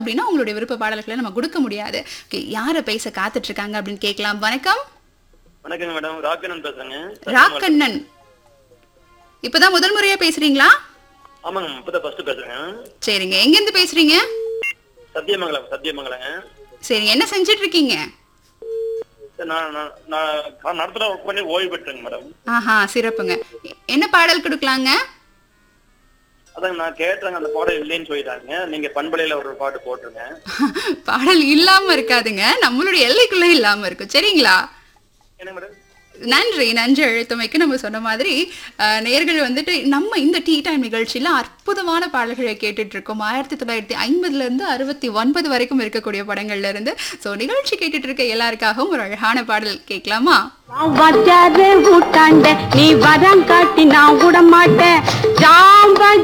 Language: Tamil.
அப்படின்னா உங்களுடைய விருப்ப பாடல்களை நம்ம கொடுக்க முடியாது ஓகே யாரை பேச காத்துட்டு இருக்காங்க அப்படின்னு கேட்கலாம் வணக்கம் வணக்கங்க மேடம் ராக்கனன் பேசுறேங்க ராக்கண்ணன் இப்பதான் முதல் முறையா பேசுறீங்களா ஆமாங்க இப்பதான் ஃபர்ஸ்ட் பேசுறேங்க சரிங்க எங்கேருந்து பேசுறீங்க சத்தியமங்கலம் சத்தியமங்கலங்க சரிங்க என்ன செஞ்சுட்டு இருக்கீங்க சரி, நான் நான் நான் நடத்துல ஒர்க் பண்ணி ஓய்வு பெற்றேங்க மேடம் ஆஹா சிறப்புங்க எ- என்ன பாடல் கொடுக்கலாங்க அதாங்க நான் கேட்டுறேங்க அந்த பாடம் இல்லைன்னு சொல்லிட்டாங்க நீங்க பண்பலையில ஒரு பாட்டு போட்டுருங்க பாடல் இல்லாம இருக்காதுங்க நம்மளுடைய எல்லைக்குள்ள இல்லாம இருக்கும் சரிங்களா என்ன மேடம் நன்றி நன்றி அழுத்தமைக்கு நம்ம சொன்ன மாதிரி அஹ், நேயர்கள் வந்துட்டு நம்ம இந்த டீ டைம் நிகழ்ச்சியில அற்புதமான பாடல்களை கேட்டுட்டு இருக்கோம் ஆயிரத்தி தொள்ளாயிரத்தி ஐம்பதுல இருந்து அறுபத்தி ஒன்பது வரைக்கும் இருக்கக்கூடிய படங்கள்ல இருந்து ஸோ நிகழ்ச்சி கேட்டுட்டு இருக்க எல்லாருக்காகவும் ஒரு அழகான பாடல் கேட்கலாமா வச்சாரு ஊட்டாண்ட நீ வரம் காட்டி நான் விட மாட்டேன் ஜாம்ப